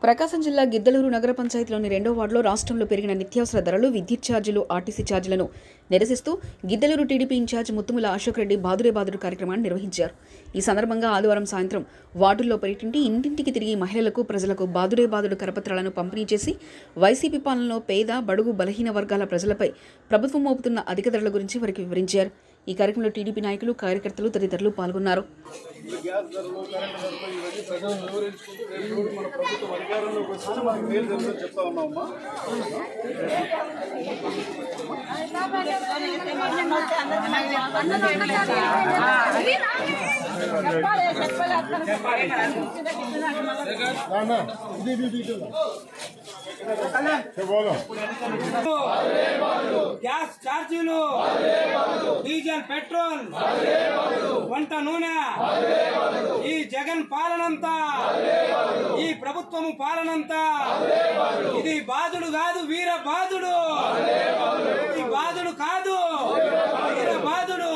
ప్రకాశం జిల్లా గిద్దలూరు నగర పంచాయతీలోని రెండో వార్డులో రాష్ట్రంలో పెరిగిన నిత్యావసర ధరలు విద్యుత్ ఛార్జీలు ఆర్టీసీ ఛార్జీలను నిరసిస్తూ గిద్దలూరు టీడీపీ ఇన్ఛార్జ్ ముత్తుముల అశోక్ రెడ్డి బాదురే బాదుడు కార్యక్రమాన్ని నిర్వహించారు ఈ సందర్భంగా ఆదివారం సాయంత్రం వార్డుల్లో పర్యటించి ఇంటింటికి తిరిగి మహిళలకు ప్రజలకు బాదురే బాదుడు కరపత్రాలను పంపిణీ చేసి వైసీపీ పాలనలో పేద బడుగు బలహీన వర్గాల ప్రజలపై ప్రభుత్వం మోపుతున్న అధిక ధరల గురించి వారికి వివరించారు ఈ కార్యక్రమంలో టీడీపీ నాయకులు కార్యకర్తలు తదితరులు పాల్గొన్నారు ఈ గ్యాస్ ధరలు కరెంట్ ధరలు ఇవన్నీ ప్రజలను వివరించుకుంటూ రేపు రోజు మన ప్రభుత్వం అధికారంలోకి వస్తే మనకు మేలు జరుగుతుందని చెప్తా ఉన్నామమ్మా గ్యాస్ ఛార్జీలు డీజిల్ పెట్రోల్ వంట నూనె ఈ జగన్ పాలనంతా ఈ ప్రభుత్వము పాలనంతా ఇది బాధుడు కాదు వీర బాధుడు ఈ బాధుడు కాదు వీర బాధుడు